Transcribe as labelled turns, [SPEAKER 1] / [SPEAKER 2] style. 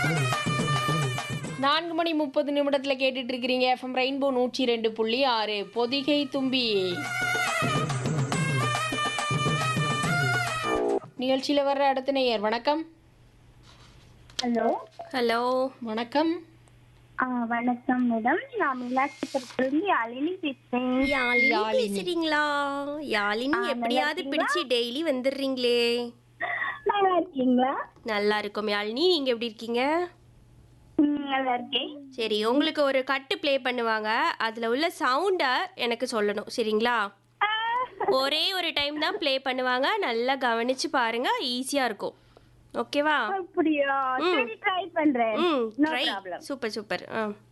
[SPEAKER 1] நான்கு மணி முப்பது நிமிடத்தில் கேட்டுட்டு இருக்கிறீங்க எஃப்எம் ரெயின்போ நூற்றி ரெண்டு புள்ளி ஆறு பொதிகை தும்பி நிகழ்ச்சியில் வர்ற அடுத்த நேயர் வணக்கம்
[SPEAKER 2] ஹலோ
[SPEAKER 3] ஹலோ
[SPEAKER 1] வணக்கம்
[SPEAKER 2] ஆ வணக்கம் மேடம் நான் மீனாட்சிபுரத்துலேருந்து யாழினி பேசுகிறேன்
[SPEAKER 3] யாழினி பேசுறீங்களா யாழினி எப்படியாவது பிடிச்சு டெய்லி வந்துடுறீங்களே
[SPEAKER 2] நல்லா இருக்கீங்களா
[SPEAKER 3] நல்லா இருக்கும் யாழினி நீங்க எப்படி இருக்கீங்க
[SPEAKER 2] ம், நல்லா இருக்கேன்
[SPEAKER 3] சரி உங்களுக்கு ஒரு கட்டு ப்ளே பண்ணுவாங்க அதுல உள்ள சவுண்டை எனக்கு சொல்லணும் சரிங்களா
[SPEAKER 2] ஆ,
[SPEAKER 3] ஒரே ஒரு டைம் தான் ப்ளே பண்ணுவாங்க நல்லா கவனிச்சு பாருங்க ஈஸியா இருக்கும் ஓகேவா
[SPEAKER 2] அப்படியா சரி ட்ரை பண்றேன்
[SPEAKER 3] ம்
[SPEAKER 2] No
[SPEAKER 3] try
[SPEAKER 2] problem.
[SPEAKER 3] Super super ஆ